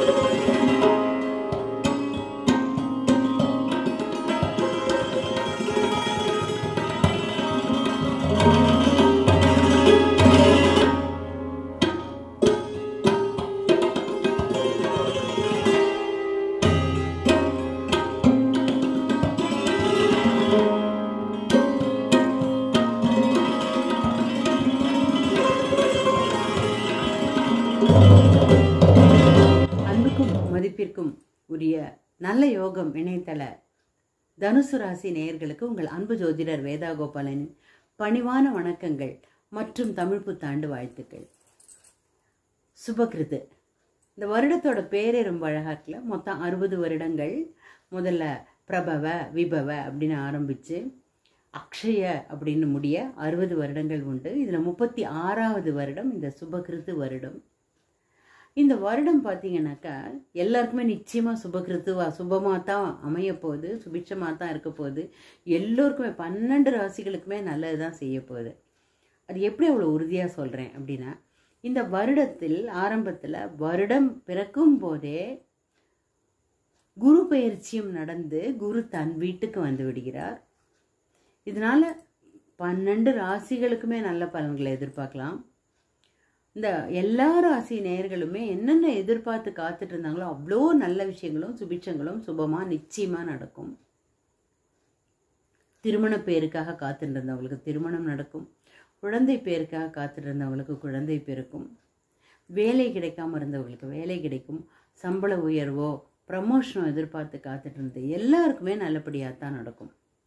அன்புக்கும் மதிப்பிற்கும் உரிய நல்ல யோகம் இணையதள தனுசு ராசி நேயர்களுக்கு உங்கள் அன்பு ஜோதிடர் வேதா கோபாலனின் பணிவான வணக்கங்கள் மற்றும் தமிழ் புத்தாண்டு வாழ்த்துக்கள் சுபகிருது இந்த வருடத்தோட பேரே ரொம்ப அழகா இருக்குல்ல மொத்தம் அறுபது வருடங்கள் முதல்ல பிரபவ விபவ அப்படின்னு ஆரம்பித்து அக்ஷய அப்படின்னு முடிய அறுபது வருடங்கள் உண்டு இதில் முப்பத்தி ஆறாவது வருடம் இந்த சுபகிருத்து வருடம் இந்த வருடம் பார்த்தீங்கன்னாக்கா எல்லாருக்குமே நிச்சயமாக சுபகிருத்துவா சுபமாக தான் அமைய போகுது சுபிட்சமாக தான் இருக்க போகுது எல்லோருக்குமே பன்னெண்டு ராசிகளுக்குமே நல்லது தான் செய்ய போகுது அது எப்படி அவ்வளோ உறுதியாக சொல்கிறேன் அப்படின்னா இந்த வருடத்தில் ஆரம்பத்தில் வருடம் பிறக்கும் போதே குரு பயிற்சியும் நடந்து குரு தன் வீட்டுக்கு வந்து விடுகிறார் இதனால பன்னெண்டு ராசிகளுக்குமே நல்ல பலன்களை எதிர்பார்க்கலாம் இந்த எல்லா ராசி நேயர்களுமே என்னென்ன எதிர்பார்த்து காத்துட்டு இருந்தாங்களோ அவ்வளோ நல்ல விஷயங்களும் சுபிட்சங்களும் சுபமாக நிச்சயமாக நடக்கும் திருமண பேருக்காக காத்துட்டு இருந்தவங்களுக்கு திருமணம் நடக்கும் குழந்தை பேருக்காக காத்துட்டு இருந்தவங்களுக்கு குழந்தை பிறக்கும் வேலை கிடைக்காம இருந்தவங்களுக்கு வேலை கிடைக்கும் சம்பள உயர்வோ ப்ரமோஷனோ எதிர்பார்த்து காத்துட்டு இருந்த எல்லாருக்குமே நல்லபடியாக தான் நடக்கும்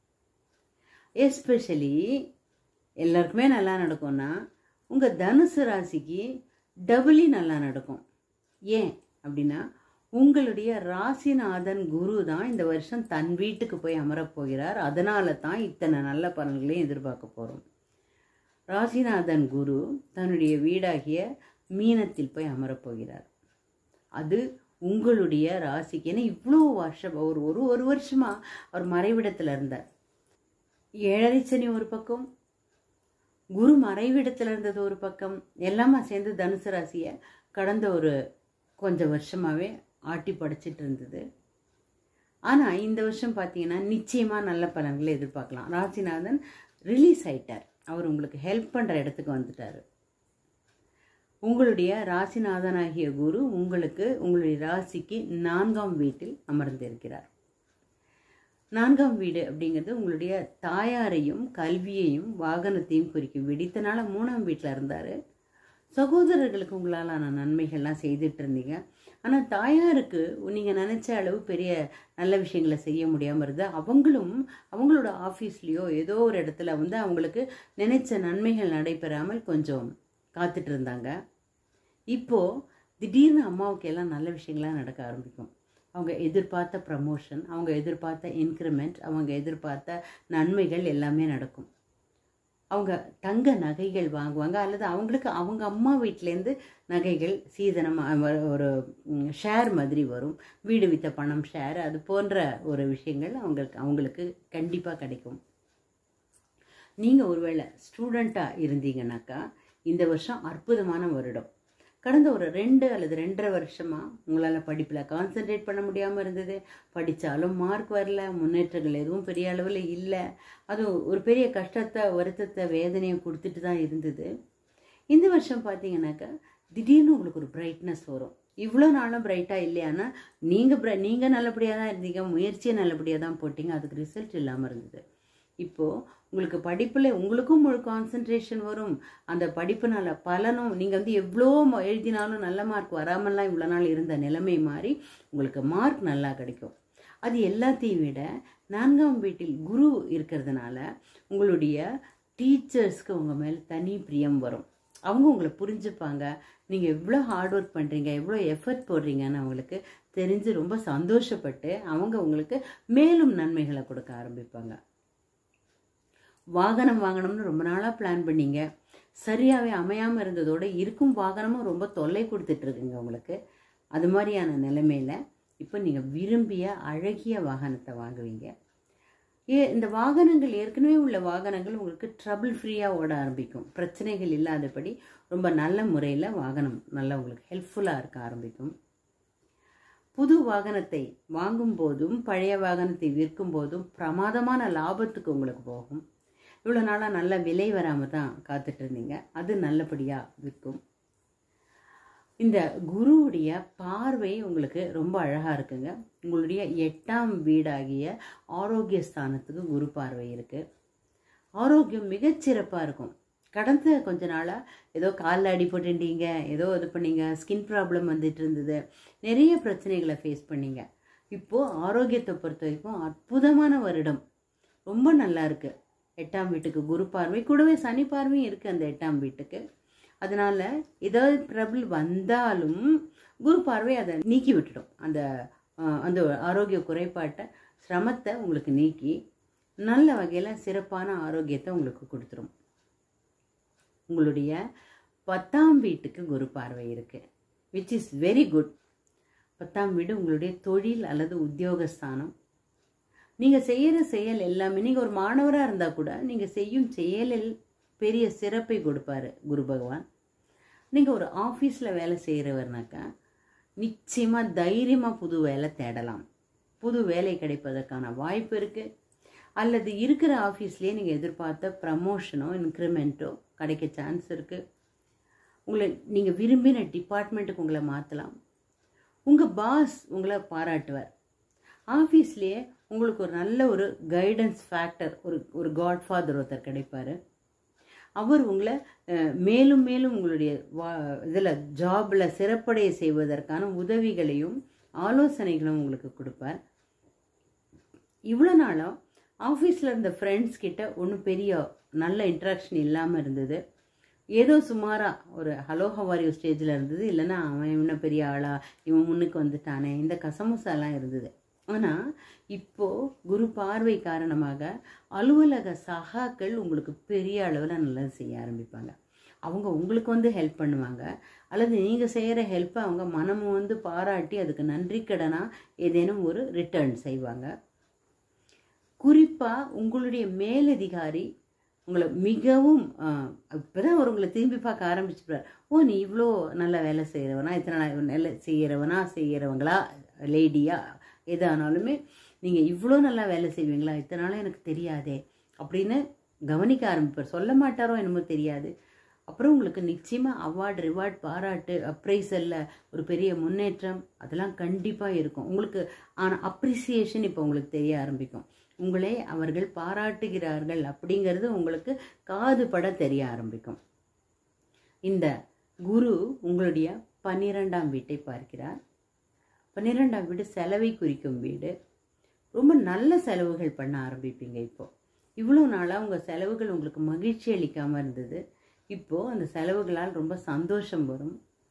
எஸ்பெஷலி எல்லாருக்குமே நல்லா நடக்கும்னா உங்கள் தனுசு ராசிக்கு டபுளி நல்லா நடக்கும் ஏன் அப்படின்னா உங்களுடைய ராசிநாதன் குரு தான் இந்த வருஷம் தன் வீட்டுக்கு போய் அமரப் போகிறார் அதனால தான் இத்தனை நல்ல பலன்களையும் எதிர்பார்க்க போகிறோம் ராசிநாதன் குரு தன்னுடைய வீடாகிய மீனத்தில் போய் அமரப் போகிறார் அது உங்களுடைய ராசிக்கு ஏன்னா இவ்வளோ வருஷம் ஒரு ஒரு ஒரு வருஷமாக அவர் மறைவிடத்தில் இருந்தார் ஏழரை சனி ஒரு பக்கம் குரு மறைவிடத்தில் இருந்தது ஒரு பக்கம் எல்லாமே சேர்ந்து தனுசு ராசியை கடந்த ஒரு கொஞ்சம் வருஷமாகவே ஆட்டி படைச்சிட்டு இருந்தது ஆனால் இந்த வருஷம் பார்த்தீங்கன்னா நிச்சயமாக நல்ல பலன்களை எதிர்பார்க்கலாம் ராசிநாதன் ரிலீஸ் ஆயிட்டார் அவர் உங்களுக்கு ஹெல்ப் பண்ணுற இடத்துக்கு வந்துட்டார் உங்களுடைய ராசிநாதனாகிய குரு உங்களுக்கு உங்களுடைய ராசிக்கு நான்காம் வீட்டில் அமர்ந்திருக்கிறார் நான்காம் வீடு அப்படிங்கிறது உங்களுடைய தாயாரையும் கல்வியையும் வாகனத்தையும் குறிக்கும் வீடு இத்தனால மூணாம் வீட்டில் இருந்தார் சகோதரர்களுக்கு உங்களாலான நன்மைகள்லாம் செய்துட்டு இருந்தீங்க ஆனால் தாயாருக்கு நீங்கள் நினச்ச அளவு பெரிய நல்ல விஷயங்களை செய்ய முடியாமல் இருந்தது அவங்களும் அவங்களோட ஆஃபீஸ்லேயோ ஏதோ ஒரு இடத்துல வந்து அவங்களுக்கு நினைச்ச நன்மைகள் நடைபெறாமல் கொஞ்சம் காத்துட்டு இருந்தாங்க இப்போது திடீர்னு அம்மாவுக்கு எல்லாம் நல்ல விஷயங்களாக நடக்க ஆரம்பிக்கும் அவங்க எதிர்பார்த்த ப்ரமோஷன் அவங்க எதிர்பார்த்த இன்க்ரிமெண்ட் அவங்க எதிர்பார்த்த நன்மைகள் எல்லாமே நடக்கும் அவங்க தங்க நகைகள் வாங்குவாங்க அல்லது அவங்களுக்கு அவங்க அம்மா வீட்டிலேருந்து நகைகள் சீதனம் ஒரு ஷேர் மாதிரி வரும் வீடு வித்த பணம் ஷேர் அது போன்ற ஒரு விஷயங்கள் அவங்களுக்கு அவங்களுக்கு கண்டிப்பாக கிடைக்கும் நீங்கள் ஒருவேளை ஸ்டூடெண்ட்டாக இருந்தீங்கன்னாக்கா இந்த வருஷம் அற்புதமான வருடம் கடந்த ஒரு ரெண்டு அல்லது ரெண்டரை வருஷமாக உங்களால் படிப்பில் கான்சென்ட்ரேட் பண்ண முடியாமல் இருந்தது படித்தாலும் மார்க் வரல முன்னேற்றங்கள் எதுவும் பெரிய அளவில் இல்லை அது ஒரு பெரிய கஷ்டத்தை வருத்தத்தை வேதனையை கொடுத்துட்டு தான் இருந்தது இந்த வருஷம் பார்த்தீங்கன்னாக்கா திடீர்னு உங்களுக்கு ஒரு பிரைட்னஸ் வரும் இவ்வளோ நாளும் பிரைட்டாக இல்லையானா நீங்கள் பிர நீங்கள் நல்லபடியாக தான் இருந்தீங்க முயற்சியை நல்லபடியாக தான் போட்டீங்க அதுக்கு ரிசல்ட் இல்லாமல் இருந்தது இப்போது உங்களுக்கு படிப்பில் உங்களுக்கும் முழு கான்சன்ட்ரேஷன் வரும் அந்த படிப்புனால பலனும் நீங்கள் வந்து எவ்வளோ எழுதினாலும் நல்ல மார்க் வராமல்லாம் இவ்வளோ நாள் இருந்த நிலைமை மாறி உங்களுக்கு மார்க் நல்லா கிடைக்கும் அது எல்லாத்தையும் விட நான்காம் வீட்டில் குரு இருக்கிறதுனால உங்களுடைய டீச்சர்ஸ்க்கு உங்கள் மேல் தனி பிரியம் வரும் அவங்க உங்களை புரிஞ்சுப்பாங்க நீங்கள் எவ்வளோ ஹார்ட் ஒர்க் பண்ணுறீங்க எவ்வளோ எஃபர்ட் போடுறீங்கன்னு அவங்களுக்கு தெரிஞ்சு ரொம்ப சந்தோஷப்பட்டு அவங்க உங்களுக்கு மேலும் நன்மைகளை கொடுக்க ஆரம்பிப்பாங்க வாகனம் வாங்கணும்னு ரொம்ப நாளாக பிளான் பண்ணீங்க சரியாகவே அமையாமல் இருந்ததோடு இருக்கும் வாகனமும் ரொம்ப தொல்லை கொடுத்துட்ருக்குங்க உங்களுக்கு அது மாதிரியான நிலைமையில் இப்போ நீங்கள் விரும்பிய அழகிய வாகனத்தை வாங்குவீங்க ஏ இந்த வாகனங்கள் ஏற்கனவே உள்ள வாகனங்கள் உங்களுக்கு ட்ரபிள் ஃப்ரீயாக ஓட ஆரம்பிக்கும் பிரச்சனைகள் இல்லாதபடி ரொம்ப நல்ல முறையில் வாகனம் நல்லா உங்களுக்கு ஹெல்ப்ஃபுல்லாக இருக்க ஆரம்பிக்கும் புது வாகனத்தை வாங்கும் போதும் பழைய வாகனத்தை விற்கும் போதும் பிரமாதமான லாபத்துக்கு உங்களுக்கு போகும் இவ்வளோ நாளாக நல்ல விலை வராமல் தான் காத்துட்டு இருந்தீங்க அது நல்லபடியாக விற்கும் இந்த குருவுடைய பார்வை உங்களுக்கு ரொம்ப அழகாக இருக்குங்க உங்களுடைய எட்டாம் வீடாகிய ஆரோக்கிய ஸ்தானத்துக்கு குரு பார்வை இருக்குது ஆரோக்கியம் மிகச்சிறப்பாக இருக்கும் கடந்த கொஞ்ச நாளாக ஏதோ காலில் அடிபட்டுட்டீங்க ஏதோ இது பண்ணீங்க ஸ்கின் ப்ராப்ளம் வந்துட்டு இருந்தது நிறைய பிரச்சனைகளை ஃபேஸ் பண்ணீங்க இப்போது ஆரோக்கியத்தை பொறுத்த வரைக்கும் அற்புதமான வருடம் ரொம்ப நல்லா இருக்கு எட்டாம் வீட்டுக்கு குரு பார்வை கூடவே சனி பார்வையும் இருக்குது அந்த எட்டாம் வீட்டுக்கு அதனால ஏதாவது ட்ரபிள் வந்தாலும் குரு பார்வை அதை நீக்கி விட்டுடும் அந்த அஹ், அந்த ஆரோக்கிய குறைபாட்டை சிரமத்தை உங்களுக்கு நீக்கி நல்ல வகையில் சிறப்பான ஆரோக்கியத்தை உங்களுக்கு கொடுத்துரும் உங்களுடைய பத்தாம் வீட்டுக்கு குரு பார்வை இருக்கு விச் இஸ் வெரி குட் பத்தாம் வீடு உங்களுடைய தொழில் அல்லது உத்தியோகஸ்தானம் நீங்கள் செய்கிற செயல் எல்லாமே நீங்கள் ஒரு மாணவராக இருந்தால் கூட நீங்கள் செய்யும் செயலில் பெரிய சிறப்பை கொடுப்பாரு குரு பகவான் நீங்கள் ஒரு ஆஃபீஸில் வேலை செய்கிறவர்னாக்கா நிச்சயமாக தைரியமாக புது வேலை தேடலாம் புது வேலை கிடைப்பதற்கான வாய்ப்பு இருக்குது அல்லது இருக்கிற ஆஃபீஸ்லேயே நீங்கள் எதிர்பார்த்த ப்ரமோஷனோ இன்க்ரிமெண்ட்டோ கிடைக்க சான்ஸ் இருக்குது உங்களை நீங்கள் விரும்பின டிபார்ட்மெண்ட்டுக்கு உங்களை மாற்றலாம் உங்கள் பாஸ் உங்களை பாராட்டுவார் ஆஃபீஸ்லேயே உங்களுக்கு ஒரு நல்ல ஒரு கைடன்ஸ் ஃபேக்டர் ஒரு ஒரு காட்ஃபாதர் ஒருத்தர் கிடைப்பாரு அவர் உங்களை அஹ், மேலும் மேலும் உங்களுடைய வா இதில் ஜாபில் சிறப்படைய செய்வதற்கான உதவிகளையும் ஆலோசனைகளும் உங்களுக்கு கொடுப்பார் இவ்வளோ நாளாக ஆஃபீஸில் இருந்த ஃப்ரெண்ட்ஸ் கிட்ட ஒன்றும் பெரிய நல்ல இன்ட்ராக்ஷன் இல்லாமல் இருந்தது ஏதோ சுமாராக ஒரு ஹலோ ஹவாரியோ ஸ்டேஜில் இருந்தது இல்லைன்னா அவன் இவனை பெரிய ஆளா இவன் முன்னுக்கு வந்துட்டானே இந்த கசமுசாலாம் இருந்தது ஆனால் இப்போது குரு பார்வை காரணமாக அலுவலக சகாக்கள் உங்களுக்கு பெரிய அளவில் நல்லது செய்ய ஆரம்பிப்பாங்க அவங்க உங்களுக்கு வந்து ஹெல்ப் பண்ணுவாங்க அல்லது நீங்கள் செய்கிற ஹெல்ப்பை அவங்க மனமும் வந்து பாராட்டி அதுக்கு நன்றி கடனாக ஏதேனும் ஒரு ரிட்டர்ன் செய்வாங்க குறிப்பாக உங்களுடைய மேலதிகாரி உங்களை மிகவும் இப்போதான் அவர் உங்களை திரும்பி பார்க்க ஆரம்பிச்சுப்பார் ஓ நீ இவ்வளோ நல்ல வேலை செய்கிறவனா இத்தனை நாள் நல்ல செய்கிறவனா செய்கிறவங்களா லேடியா எதானாலுமே நீங்கள் இவ்வளோ நல்லா வேலை செய்வீங்களா இத்தனை நாளும் எனக்கு தெரியாதே அப்படின்னு கவனிக்க ஆரம்பிப்பார் சொல்ல மாட்டாரோ என்னமோ தெரியாது அப்புறம் உங்களுக்கு நிச்சயமாக அவார்டு ரிவார்ட் பாராட்டு அப்ரைசலில் ஒரு பெரிய முன்னேற்றம் அதெல்லாம் கண்டிப்பாக இருக்கும் உங்களுக்கு ஆனால் அப்ரிசியேஷன் இப்போ உங்களுக்கு தெரிய ஆரம்பிக்கும் உங்களே அவர்கள் பாராட்டுகிறார்கள் அப்படிங்கிறது உங்களுக்கு காது பட தெரிய ஆரம்பிக்கும் இந்த குரு உங்களுடைய பன்னிரெண்டாம் வீட்டை பார்க்கிறார் பன்னிரெண்டாம் வீடு செலவை குறிக்கும் வீடு ரொம்ப நல்ல செலவுகள் பண்ண ஆரம்பிப்பீங்க இப்போ இவ்வளோ நாளாக உங்கள் செலவுகள் உங்களுக்கு மகிழ்ச்சி அளிக்காமல் இருந்தது இப்போது அந்த செலவுகளால் ரொம்ப சந்தோஷம் வரும்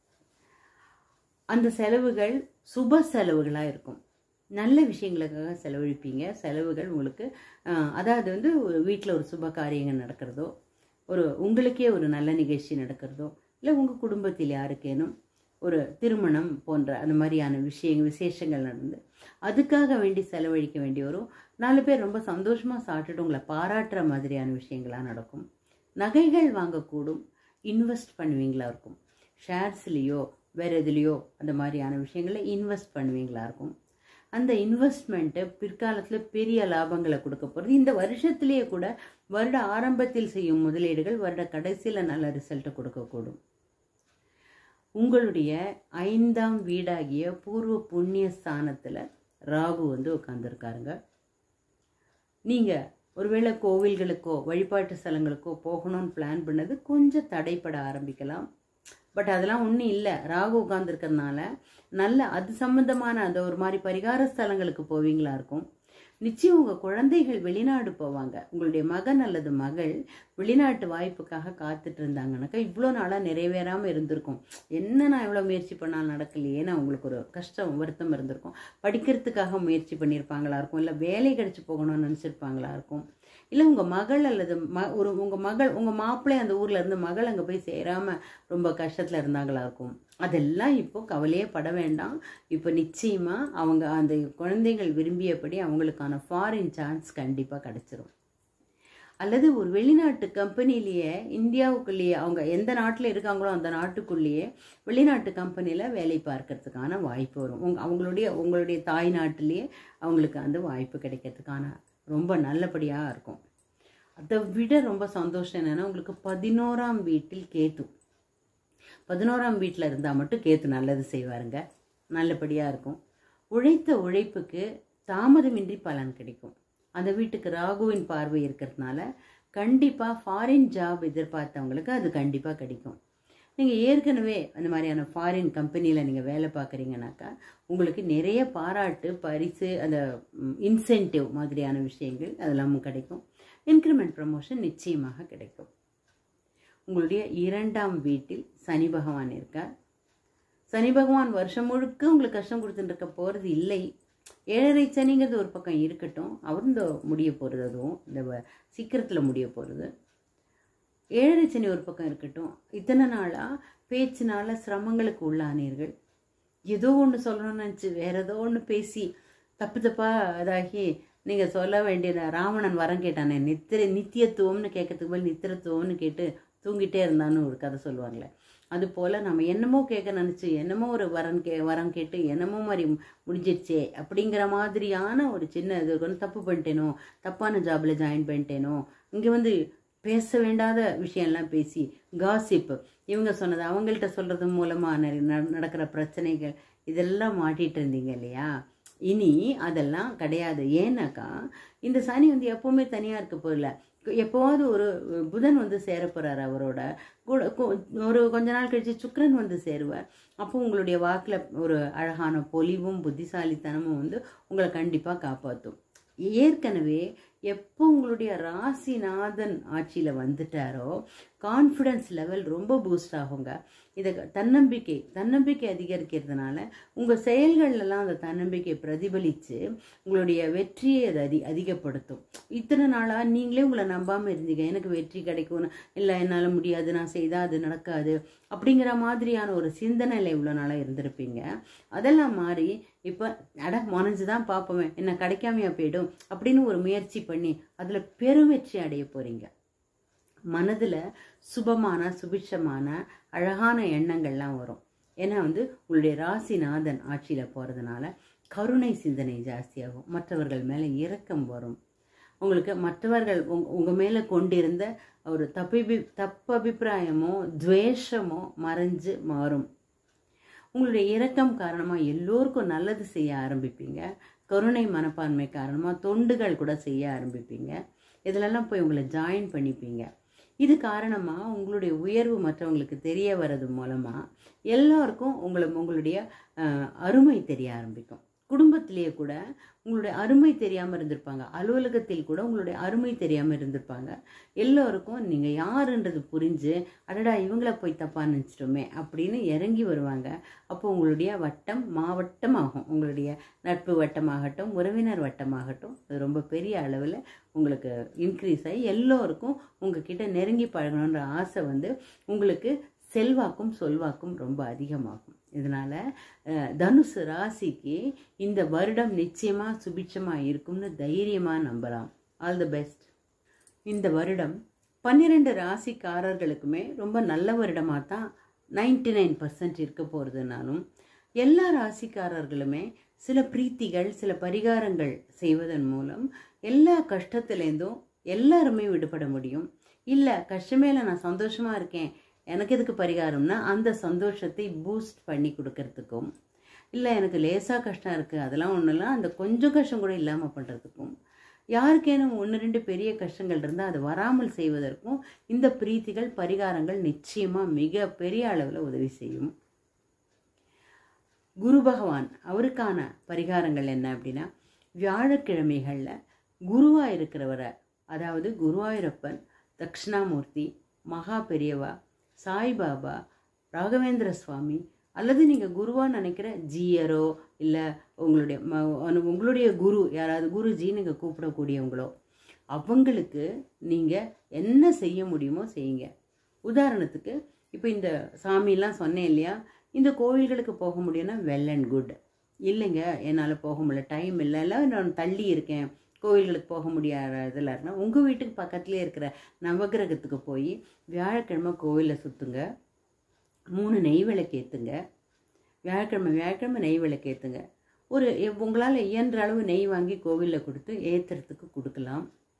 அந்த செலவுகள் சுப செலவுகளாக இருக்கும் நல்ல விஷயங்களுக்காக செலவழிப்பீங்க செலவுகள் உங்களுக்கு ஆஹ், அதாவது வந்து ஒரு வீட்டில் ஒரு சுப காரியங்கள் நடக்கிறதோ ஒரு உங்களுக்கே ஒரு நல்ல நிகழ்ச்சி நடக்கிறதோ இல்லை உங்கள் குடும்பத்தில் யாருக்கேனும் ஒரு திருமணம் போன்ற அந்த மாதிரியான விஷயங்கள் விசேஷங்கள் நடந்து அதுக்காக வேண்டி செலவழிக்க வேண்டி வரும் நாலு பேர் ரொம்ப சந்தோஷமாக சாப்பிட்டுட்டு உங்களை பாராட்டுற மாதிரியான விஷயங்களாக நடக்கும் நகைகள் வாங்கக்கூடும் இன்வெஸ்ட் பண்ணுவீங்களா இருக்கும் ஷேர்ஸ்லேயோ வேறு எதுலேயோ அந்த மாதிரியான விஷயங்களில் இன்வெஸ்ட் பண்ணுவீங்களா இருக்கும் அந்த இன்வெஸ்ட்மெண்ட்டு பிற்காலத்தில் பெரிய லாபங்களை கொடுக்க போகிறது இந்த வருஷத்திலேயே கூட வருட ஆரம்பத்தில் செய்யும் முதலீடுகள் வருட கடைசியில் நல்ல ரிசல்ட்டை கொடுக்கக்கூடும் உங்களுடைய ஐந்தாம் வீடாகிய பூர்வ புண்ணிய ஸ்தானத்தில் ராகு வந்து உட்காந்துருக்காருங்க நீங்கள் ஒருவேளை கோவில்களுக்கோ வழிபாட்டு ஸ்தலங்களுக்கோ போகணும்னு பிளான் பண்ணது கொஞ்சம் தடைப்பட ஆரம்பிக்கலாம் பட் அதெல்லாம் ஒன்றும் இல்லை ராகு உட்காந்துருக்கறனால நல்ல அது சம்பந்தமான அந்த ஒரு மாதிரி பரிகார ஸ்தலங்களுக்கு போவீங்களா இருக்கும் நிச்சயம் உங்கள் குழந்தைகள் வெளிநாடு போவாங்க உங்களுடைய மகன் அல்லது மகள் வெளிநாட்டு வாய்ப்புக்காக காத்துட்டு இருந்தாங்கனாக்கா இவ்வளோ நாளாக நிறைவேறாமல் இருந்திருக்கும் என்ன நான் எவ்வளோ முயற்சி பண்ணாலும் நடக்கலையேன்னு அவங்களுக்கு ஒரு கஷ்டம் வருத்தம் இருந்திருக்கும் படிக்கிறதுக்காக முயற்சி பண்ணியிருப்பாங்களா இருக்கும் இல்லை வேலை கிடைச்சி போகணும்னு நினச்சிருப்பாங்களா இருக்கும் இல்லை உங்கள் மகள் அல்லது ம ஒரு உங்கள் மகள் உங்கள் மாப்பிள்ளை அந்த ஊரில் இருந்து மகள் அங்கே போய் சேராமல் ரொம்ப கஷ்டத்தில் இருந்தாங்களா இருக்கும் அதெல்லாம் இப்போ கவலையே பட வேண்டாம் இப்போ நிச்சயமாக அவங்க அந்த குழந்தைகள் விரும்பியபடி அவங்களுக்கான ஃபாரின் சான்ஸ் கண்டிப்பாக கிடச்சிரும் அல்லது ஒரு வெளிநாட்டு கம்பெனிலேயே இந்தியாவுக்குள்ளேயே அவங்க எந்த நாட்டில் இருக்காங்களோ அந்த நாட்டுக்குள்ளேயே வெளிநாட்டு கம்பெனியில் வேலை பார்க்கறதுக்கான வாய்ப்பு வரும் உங்க அவங்களுடைய உங்களுடைய தாய் நாட்டிலேயே அவங்களுக்கு அந்த வாய்ப்பு கிடைக்கிறதுக்கான ரொம்ப நல்லபடியாக இருக்கும் அதை விட ரொம்ப சந்தோஷம் என்னென்னா உங்களுக்கு பதினோராம் வீட்டில் கேத்து பதினோராம் வீட்டில் இருந்தால் மட்டும் கேத்து நல்லது செய்வாருங்க நல்லபடியாக இருக்கும் உழைத்த உழைப்புக்கு தாமதமின்றி பலன் கிடைக்கும் அந்த வீட்டுக்கு ராகுவின் பார்வை இருக்கிறதுனால கண்டிப்பாக ஃபாரின் ஜாப் எதிர்பார்த்தவங்களுக்கு அது கண்டிப்பாக கிடைக்கும் நீங்கள் ஏற்கனவே அந்த மாதிரியான ஃபாரின் கம்பெனியில் நீங்கள் வேலை பார்க்குறீங்கனாக்கா உங்களுக்கு நிறைய பாராட்டு பரிசு அந்த இன்சென்டிவ் மாதிரியான விஷயங்கள் அதெல்லாமும் கிடைக்கும் இன்க்ரிமெண்ட் ப்ரமோஷன் நிச்சயமாக கிடைக்கும் உங்களுடைய இரண்டாம் வீட்டில் சனி பகவான் இருக்கார் சனி பகவான் வருஷம் முழுக்க உங்களுக்கு கஷ்டம் கொடுத்துட்டு இருக்க போகிறது இல்லை ஏழரை சனிங்கிறது ஒரு பக்கம் இருக்கட்டும் அவர் இந்த முடிய போகிறது அதுவும் இந்த வ- சீக்கிரத்தில் முடிய போகிறது ஏழரை சனி ஒரு பக்கம் இருக்கட்டும் இத்தனை நாளாக பேச்சினால சிரமங்களுக்கு உள்ளானீர்கள் ஏதோ ஒன்று சொல்லணும்னு நினச்சி வேற ஏதோ ஒன்று பேசி தப்பு தப்பாக அதாகி நீங்கள் சொல்ல வேண்டிய ராவணன் வரம் கேட்டானே நித்திர நித்தியத்துவம்னு கேட்கறதுக்கு பதில் நித்திரத்துவம்னு கேட்டு தூங்கிட்டே இருந்தான்னு ஒரு கதை சொல்லுவாங்களே அது போல் நம்ம என்னமோ கேட்க நினச்சி என்னமோ ஒரு வரம் கே வரம் கேட்டு என்னமோ மாதிரி முடிஞ்சிடுச்சே அப்படிங்கிற மாதிரியான ஒரு சின்ன இது இருக்கும் தப்பு பண்ணிட்டேனோ தப்பான ஜாபில் ஜாயின் பண்ணிட்டேனோ இங்கே வந்து பேச வேண்டாத விஷயம்லாம் பேசி காசிப் இவங்க சொன்னது அவங்கள்ட்ட சொல்கிறது மூலமாக நிறைய நட- நடக்கிற பிரச்சனைகள் இதெல்லாம் மாட்டிட்டு இருந்தீங்க இல்லையா இனி அதெல்லாம் கிடையாது ஏன்னாக்கா இந்த சனி வந்து எப்பவுமே தனியாக இருக்க போதில்ல எப்போவாவது ஒரு புதன் வந்து சேர போறாரு அவரோட கூட கொ- ஒரு கொஞ்ச நாள் கழிச்சு சுக்கிரன் வந்து சேருவார் அப்போ உங்களுடைய வாக்கில் ஒரு அழகான பொலிவும் புத்திசாலித்தனமும் வந்து உங்களை கண்டிப்பாக காப்பாற்றும் ஏற்கனவே எப்போ உங்களுடைய ராசிநாதன் ஆட்சியில் வந்துட்டாரோ கான்ஃபிடன்ஸ் லெவல் ரொம்ப பூஸ்ட் ஆகுங்க இதை தன்னம்பிக்கை தன்னம்பிக்கை அதிகரிக்கிறதுனால உங்கள் செயல்கள்லாம் அந்த தன்னம்பிக்கை பிரதிபலித்து உங்களுடைய வெற்றியை அது அதி அதிகப்படுத்தும் இத்தனை நாளாக நீங்களே உங்களை நம்பாமல் இருந்தீங்க எனக்கு வெற்றி கிடைக்கும்னு இல்லை என்னால் முடியாது நான் செய்தால் அது நடக்காது அப்படிங்கிற மாதிரியான ஒரு சிந்தனையில் இவ்வளோ நாளாக இருந்திருப்பீங்க அதெல்லாம் மாறி இப்போ அட முனைஞ்சு தான் பார்ப்போமே என்ன கிடைக்காமையா போயிடும் அப்படின்னு ஒரு முயற்சி பண்ணி அதில் பெருவெற்றி அடைய போகிறீங்க மனதில் சுபமான சுபிட்சமான அழகான எண்ணங்கள்லாம் வரும் ஏன்னா வந்து உங்களுடைய ராசிநாதன் ஆட்சியில் போகிறதுனால கருணை சிந்தனை ஜாஸ்தியாகும் மற்றவர்கள் மேலே இரக்கம் வரும் உங்களுக்கு மற்றவர்கள் உங் உங்கள் மேலே கொண்டிருந்த ஒரு தப்பி தப்பு அபிப்பிராயமோ துவேஷமோ மறைஞ்சு மாறும் உங்களுடைய இரக்கம் காரணமாக எல்லோருக்கும் நல்லது செய்ய ஆரம்பிப்பீங்க கருணை மனப்பான்மை காரணமாக தொண்டுகள் கூட செய்ய ஆரம்பிப்பீங்க இதிலெல்லாம் போய் உங்களை ஜாயின் பண்ணிப்பீங்க இது காரணமாக உங்களுடைய உயர்வு மற்றவங்களுக்கு தெரிய வர்றது மூலமாக எல்லாருக்கும் உங்களை உங்களுடைய அஹ், அருமை தெரிய ஆரம்பிக்கும் குடும்பத்திலேயே கூட உங்களுடைய அருமை தெரியாமல் இருந்திருப்பாங்க அலுவலகத்தில் கூட உங்களுடைய அருமை தெரியாமல் இருந்திருப்பாங்க எல்லோருக்கும் நீங்கள் யாருன்றது புரிஞ்சு அடடா இவங்கள போய் தப்பாக நினச்சிட்டோமே அப்படின்னு இறங்கி வருவாங்க அப்போ உங்களுடைய வட்டம் மாவட்டமாகும் உங்களுடைய நட்பு வட்டமாகட்டும் உறவினர் வட்டமாகட்டும் அது ரொம்ப பெரிய அளவில் உங்களுக்கு இன்க்ரீஸ் ஆகி எல்லோருக்கும் உங்ககிட்ட நெருங்கி பழகணுன்ற ஆசை வந்து உங்களுக்கு செல்வாக்கும் சொல்வாக்கும் ரொம்ப அதிகமாகும் இதனால அஹ், தனுசு ராசிக்கு இந்த வருடம் நிச்சயமா சுபிட்சமா இருக்கும்னு தைரியமா நம்பலாம் ஆல் தி பெஸ்ட் இந்த வருடம் பன்னிரெண்டு ராசிக்காரர்களுக்குமே ரொம்ப நல்ல வருடமாக தான் நைன்டி நைன் பர்சன்ட் இருக்க போகிறதுனாலும் எல்லா ராசிக்காரர்களுமே சில பிரீத்திகள் சில பரிகாரங்கள் செய்வதன் மூலம் எல்லா கஷ்டத்துலேருந்தும் எல்லாருமே விடுபட முடியும் இல்லை கஷ்டமே இல்லை நான் சந்தோஷமாக இருக்கேன் எனக்கு எதுக்கு பரிகாரம்னா அந்த சந்தோஷத்தை பூஸ்ட் பண்ணி கொடுக்கறதுக்கும் இல்லை எனக்கு லேசாக கஷ்டம் இருக்குது அதெல்லாம் ஒன்றும் இல்லை அந்த கொஞ்சம் கஷ்டம் கூட இல்லாமல் பண்ணுறதுக்கும் யாருக்கேனும் ஒன்று ரெண்டு பெரிய கஷ்டங்கள் இருந்தால் அது வராமல் செய்வதற்கும் இந்த பிரீத்திகள் பரிகாரங்கள் நிச்சயமாக மிக பெரிய அளவில் உதவி செய்யும் குரு பகவான் அவருக்கான பரிகாரங்கள் என்ன அப்படின்னா வியாழக்கிழமைகளில் குருவாக இருக்கிறவரை அதாவது குருவாயூரப்பன் தக்ஷணாமூர்த்தி மகா பெரியவா சாய்பாபா ராகவேந்திர சுவாமி அல்லது நீங்கள் குருவாக நினைக்கிற ஜீயரோ இல்லை உங்களுடைய ம- உங்களுடைய குரு யாராவது குருஜி நீங்கள் கூப்பிடக்கூடியவங்களோ அவங்களுக்கு நீங்கள் என்ன செய்ய முடியுமோ செய்யுங்க உதாரணத்துக்கு இப்போ இந்த சாமிலாம் சொன்னேன் இல்லையா இந்த கோவில்களுக்கு போக முடியும்னா வெல் அண்ட் குட் இல்லைங்க என்னால் போக முடியல டைம் இல்லை இல்லை நான் தள்ளி இருக்கேன் கோவில்களுக்கு போக முடியாத இதில் இருந்தால் உங்கள் வீட்டுக்கு பக்கத்துலேயே இருக்கிற நவகிரகத்துக்கு போய் வியாழக்கிழமை கோவிலில் சுற்றுங்க மூணு நெய் விளக்கு ஏற்றுங்க வியாழக்கிழமை வியாழக்கிழமை நெய் விளக்கு ஏற்றுங்க ஒரு உங்களால் இயன்ற அளவு நெய் வாங்கி கோவிலில் கொடுத்து ஏற்றுறதுக்கு கொடுக்கலாம்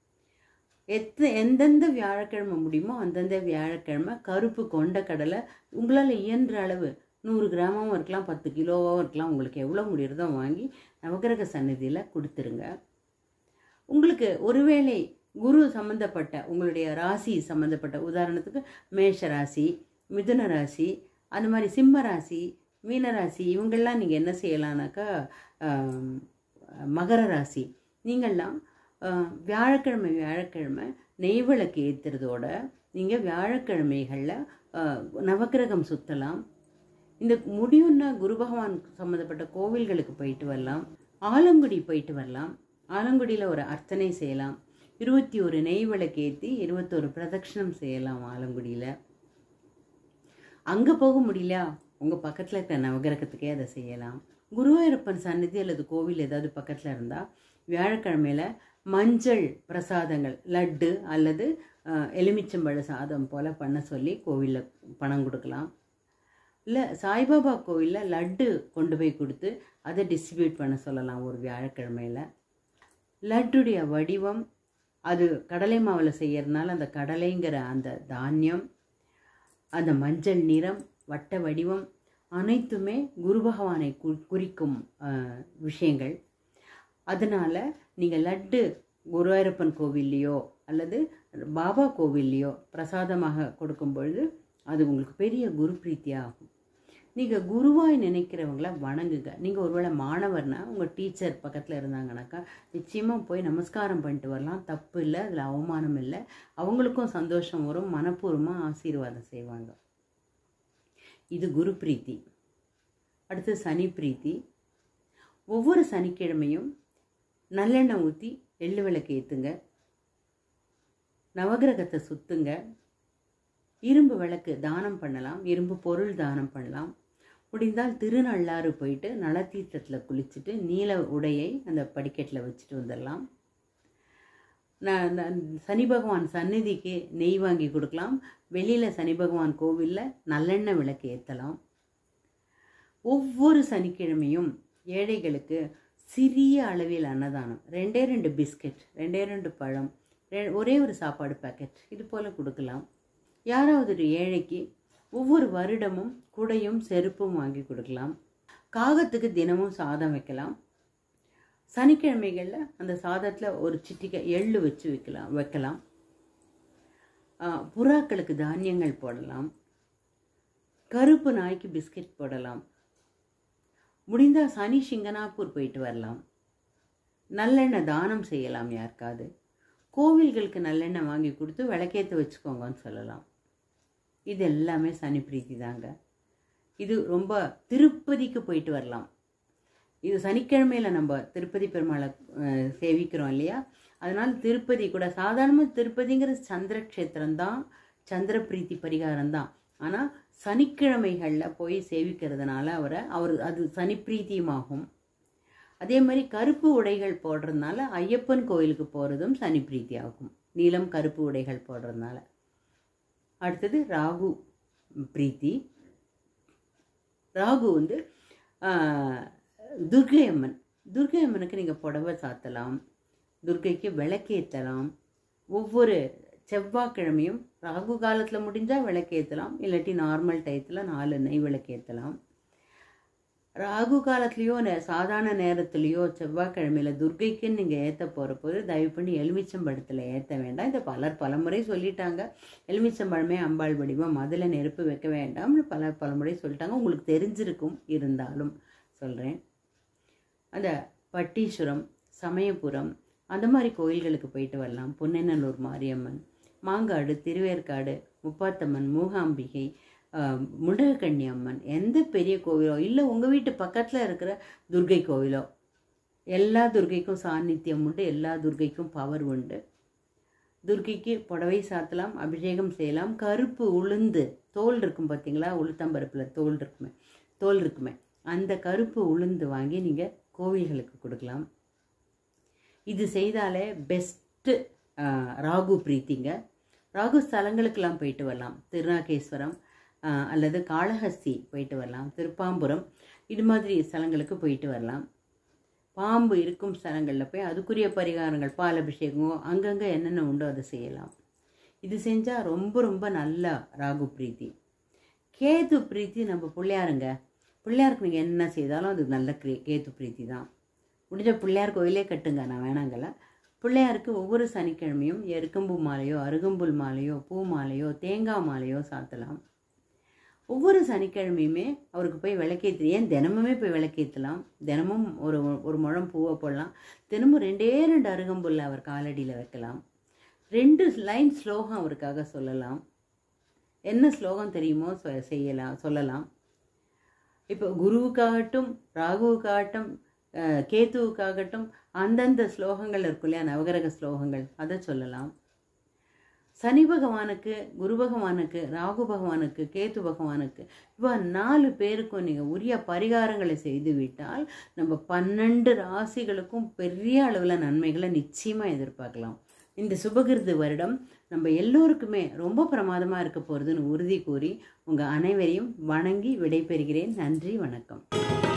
எத்த எந்தெந்த வியாழக்கிழமை முடியுமோ அந்தந்த வியாழக்கிழமை கருப்பு கொண்ட கடலை உங்களால் இயன்ற அளவு நூறு கிராமாவும் இருக்கலாம் பத்து கிலோவாகவும் இருக்கலாம் உங்களுக்கு எவ்வளோ முடியுறதோ வாங்கி நவகிரக சந்நிதியில் கொடுத்துருங்க உங்களுக்கு ஒருவேளை குரு சம்மந்தப்பட்ட உங்களுடைய ராசி சம்மந்தப்பட்ட உதாரணத்துக்கு மேஷ ராசி மிதுன ராசி அந்த மாதிரி சிம்ம ராசி மீன ராசி இவங்கெல்லாம் நீங்கள் என்ன செய்யலாம்னாக்கா ஆம், மகர ராசி நீங்கள்லாம் ஆஹ், வியாழக்கிழமை வியாழக்கிழமை நெய் விளக்கு ஏற்றுறதோட நீங்கள் வியாழக்கிழமைகளில் ஆஹ், நவக்கிரகம் சுற்றலாம் இந்த முடியும்னா குரு பகவான் சம்மந்தப்பட்ட கோவில்களுக்கு போயிட்டு வரலாம் ஆலங்குடி போயிட்டு வரலாம் ஆலங்குடியில் ஒரு அர்ச்சனை செய்யலாம் இருபத்தி ஒரு நெய் விளக்கு ஏற்றி இருபத்தொரு பிரதட்சணம் செய்யலாம் ஆலங்குடியில் அங்கே போக முடியல உங்கள் பக்கத்தில் இருக்கிற நவகிரகத்துக்கே அதை செய்யலாம் குருவாயூரப்பன் சன்னதி அல்லது கோவில் ஏதாவது பக்கத்தில் இருந்தால் வியாழக்கிழமையில மஞ்சள் பிரசாதங்கள் லட்டு அல்லது அஹ், எலுமிச்சம்பழ சாதம் போல் பண்ண சொல்லி கோவிலில் பணம் கொடுக்கலாம் இல்லை சாய்பாபா கோவிலில் லட்டு கொண்டு போய் கொடுத்து அதை டிஸ்ட்ரிபியூட் பண்ண சொல்லலாம் ஒரு வியாழக்கிழமையில் லட்டுடைய வடிவம் அது கடலை மாவில் செய்யறதுனால அந்த கடலைங்கிற அந்த தானியம் அந்த மஞ்சள் நிறம் வட்ட வடிவம் அனைத்துமே குரு பகவானை கு குறிக்கும் அஹ், விஷயங்கள் அதனால் நீங்கள் லட்டு குருவாயூரப்பன் கோவில்லையோ அல்லது பாபா கோவில்லையோ பிரசாதமாக கொடுக்கும் பொழுது அது உங்களுக்கு பெரிய குரு பிரீத்தியாகும் நீங்கள் குருவாய் நினைக்கிறவங்கள வணங்குங்க நீங்கள் ஒருவேளை மாணவர்னா உங்கள் டீச்சர் பக்கத்தில் இருந்தாங்கனாக்கா நிச்சயமாக போய் நமஸ்காரம் பண்ணிட்டு வரலாம் தப்பு இல்லை அதில் அவமானம் இல்லை அவங்களுக்கும் சந்தோஷம் வரும் மனப்பூர்வமாக ஆசீர்வாதம் செய்வாங்க இது குரு பிரீத்தி அடுத்து சனி பிரீத்தி ஒவ்வொரு சனிக்கிழமையும் நல்லெண்ணெய் ஊற்றி எள்ளு விளக்கு ஏற்றுங்க நவகிரகத்தை சுத்துங்க இரும்பு விளக்கு தானம் பண்ணலாம் இரும்பு பொருள் தானம் பண்ணலாம் முடிந்தால் திருநள்ளாறு போயிட்டு நலத்தீர்த்தத்தில் குளிச்சுட்டு நீல உடையை அந்த படிக்கட்டில் வச்சுட்டு வந்துடலாம் நான் நான் சனி பகவான் சந்நிதிக்கு நெய் வாங்கி கொடுக்கலாம் வெளியில் சனி பகவான் கோவிலில் நல்லெண்ணெய் விளக்கு ஏற்றலாம் ஒவ்வொரு சனிக்கிழமையும் ஏழைகளுக்கு சிறிய அளவில் அன்னதானம் ரெண்டே ரெண்டு பிஸ்கட் ரெண்டே ரெண்டு பழம் ரெ- ஒரே ஒரு சாப்பாடு பாக்கெட் இது போல் கொடுக்கலாம் யாராவது ஒரு ஏழைக்கு ஒவ்வொரு வருடமும் குடையும் செருப்பும் வாங்கி கொடுக்கலாம் காகத்துக்கு தினமும் சாதம் வைக்கலாம் சனிக்கிழமைகளில் அந்த சாதத்தில் ஒரு சிட்டிகை எள்ளு வச்சு வைக்கலாம் வைக்கலாம் ஆ, புறாக்களுக்கு தானியங்கள் போடலாம் கருப்பு நாய்க்கு பிஸ்கட் போடலாம் முடிந்தால் சனி சிங்கனாப்பூர் போயிட்டு வரலாம் நல்லெண்ணெய் தானம் செய்யலாம் யாருக்காவது கோவில்களுக்கு நல்லெண்ணெய் வாங்கி கொடுத்து விளக்கேற்ற வச்சுக்கோங்கன்னு சொல்லலாம் இது எல்லாமே சனி பிரீத்தி தாங்க இது ரொம்ப திருப்பதிக்கு போயிட்டு வரலாம் இது சனிக்கிழமையில் நம்ம திருப்பதி பெருமாளை அஹ், சேவிக்கிறோம் இல்லையா அதனால் திருப்பதி கூட சாதாரணமாக திருப்பதிங்கிறது சந்திர க்ஷேத்திரம் தான் சந்திர பிரீத்தி பரிகாரம் தான் ஆனால் சனிக்கிழமைகளில் போய் சேவிக்கிறதுனால அவரை அவர் அது சனி பிரீத்தியுமாகும் அதே மாதிரி கருப்பு உடைகள் போடுறதுனால ஐயப்பன் கோயிலுக்கு போகிறதும் சனி பிரீத்தி ஆகும் நீலம் கருப்பு உடைகள் போடுறதுனால அடுத்தது ராகு பிரீத்தி ராகு வந்து ஆஹ், துர்க்கை அம்மன் துர்க்கை அம்மனுக்கு நீங்கள் புடவை சாத்தலாம் துர்க்கைக்கு விளக்கேற்றலாம் ஒவ்வொரு செவ்வாய்க்கிழமையும் ராகு காலத்தில் முடிஞ்சால் விளக்கேற்றலாம் இல்லாட்டி நார்மல் டயத்தில் நாலு நெய் விளக்கேற்றலாம் ராகு காலத்துலேயோ சாதாரண நேரத்துலேயோ செவ்வாய்க்கிழமையில துர்க்கைக்குன்னு நீங்கள் ஏற்ற போகிற போது தயவு பண்ணி எலுமிச்சம்பழத்தில் ஏற்ற வேண்டாம் இதை பலர் பலமுறை சொல்லிட்டாங்க எலுமிச்சம்பழமே அம்பாள் வடிவம் அதில் நெருப்பு வைக்க வேண்டாம்னு பலர் பலமுறை சொல்லிட்டாங்க உங்களுக்கு தெரிஞ்சிருக்கும் இருந்தாலும் சொல்கிறேன் அந்த பட்டீஸ்வரம் சமயபுரம் அந்த மாதிரி கோயில்களுக்கு போயிட்டு வரலாம் பொன்னென்னலூர் மாரியம்மன் மாங்காடு திருவேற்காடு முப்பாத்தம்மன் மூகாம்பிகை ஆஹ், முண்டகக்கண்ணி அம்மன் எந்த பெரிய கோவிலோ இல்லை உங்கள் வீட்டு பக்கத்தில் இருக்கிற துர்க்கை கோவிலோ எல்லா துர்க்கைக்கும் சாநித்தியம் உண்டு எல்லா துர்க்கைக்கும் பவர் உண்டு துர்க்கைக்கு புடவை சாத்தலாம் அபிஷேகம் செய்யலாம் கருப்பு உளுந்து தோல் இருக்கும் பார்த்தீங்களா உளுத்தம்பருப்பில் தோல் இருக்குமே தோல் இருக்குமே அந்த கருப்பு உளுந்து வாங்கி நீங்கள் கோவில்களுக்கு கொடுக்கலாம் இது செய்தாலே பெஸ்ட்டு ராகு பிரீத்திங்க ராகு ஸ்தலங்களுக்கெல்லாம் போயிட்டு வரலாம் திருநாகேஸ்வரம் ஆஹ், அல்லது காளஹஸ்தி போயிட்டு வரலாம் திருப்பாம்புரம் இது மாதிரி ஸ்தலங்களுக்கு போயிட்டு வரலாம் பாம்பு இருக்கும் ஸ்தலங்களில் போய் அதுக்குரிய பரிகாரங்கள் பால் அபிஷேகம் அங்கங்கே என்னென்ன உண்டோ அதை செய்யலாம் இது செஞ்சால் ரொம்ப ரொம்ப நல்ல ராகு பிரீத்தி கேது பிரீத்தி நம்ம பிள்ளையாருங்க பிள்ளையாருக்கு நீங்கள் என்ன செய்தாலும் அது நல்ல கிரே கேது பிரீத்தி தான் முடிஞ்ச பிள்ளையார் கோயிலே கட்டுங்க நான் வேணாங்கல்ல பிள்ளையாருக்கு ஒவ்வொரு சனிக்கிழமையும் எருக்கம்பூ மாலையோ அருகம்புல் மாலையோ பூ மாலையோ தேங்காய் மாலையோ சாத்தலாம் ஒவ்வொரு சனிக்கிழமையுமே அவருக்கு போய் விளக்கேற்று ஏன் தினமுமே போய் விளக்கேற்றலாம் தினமும் ஒரு ஒரு முழம் பூவை போடலாம் தினமும் ரெண்டே ரெண்டு அருகம்புல்லை அவர் காலடியில் வைக்கலாம் ரெண்டு லைன் ஸ்லோகம் அவருக்காக சொல்லலாம் என்ன ஸ்லோகம் தெரியுமோ சொ- செய்யலாம் சொல்லலாம் இப்போ குருவுக்காகட்டும் ராகுவுக்காகட்டும் அஹ், கேத்துவுக்காகட்டும் அந்தந்த ஸ்லோகங்கள் இருக்கும் இல்லையா நவகிரக ஸ்லோகங்கள் அதை சொல்லலாம் சனி பகவானுக்கு குரு பகவானுக்கு ராகு பகவானுக்கு கேத்து பகவானுக்கு இவ நாலு பேருக்கும் நீங்கள் உரிய பரிகாரங்களை செய்து விட்டால் நம்ம பன்னெண்டு ராசிகளுக்கும் பெரிய அளவில் நன்மைகளை நிச்சயமாக எதிர்பார்க்கலாம் இந்த சுபகிருது வருடம் நம்ம எல்லோருக்குமே ரொம்ப பிரமாதமாக இருக்க போகிறதுன்னு உறுதி கூறி உங்கள் அனைவரையும் வணங்கி விடைபெறுகிறேன் நன்றி வணக்கம்